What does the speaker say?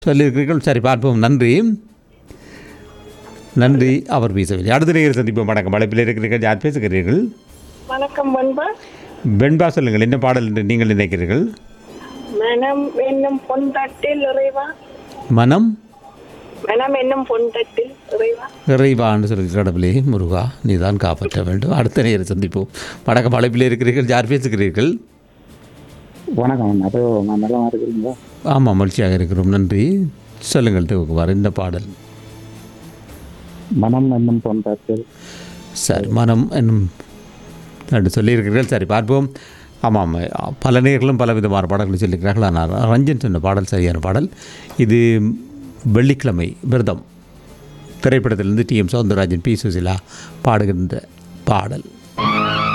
சொல்லியிருக்கிறீர்கள் சரி பார்ப்போம் நன்றி நன்றி அவர் பேசவில்லை அடுத்த நேரம் சந்திப்போம் வணக்கம் அழைப்பில் இருக்கிறீர்கள் யார் பேசுகிறீர்கள் வணக்கம் பண்பா வெண்பா சொல்லுங்கள் என்ன பாடல் என்று நீங்கள் நினைக்கிறீர்கள் மனம் என்னும் பொன்தட்டில் இறைவா மனம் மனம் என்னும் பொன்தட்டில் இறைவா இறைவான்னு சொல்லி கடவுளே முருகா நீதான் காப்பாற்ற வேண்டும் அடுத்த நேரம் சந்திப்போம் வணக்கம் அழைப்பில் இருக்கிறீர்கள் யார் பேசுகிறீர்கள் வணக்கம் அதோ நான் நல்லா இருக்கிறீங்களா ஆமாம் மகிழ்ச்சியாக இருக்கிறோம் நன்றி சொல்லுங்கள் தேவகுமார் இந்த பாடல் மனம் என்னும் பொன்றாத்தில் சரி மனம் என்னும் என்று சொல்லியிருக்கிறீர்கள் சரி பார்ப்போம் ஆமாம் பல நேர்களும் பல விதமான பாடல்களை சொல்லியிருக்கிறார்கள் ஆனால் ரஞ்சன் சொன்ன பாடல் சரியான பாடல் இது வெள்ளிக்கிழமை விரதம் திரைப்படத்திலிருந்து T M Soundararajan P Susheela பாடுகின்ற பாடல்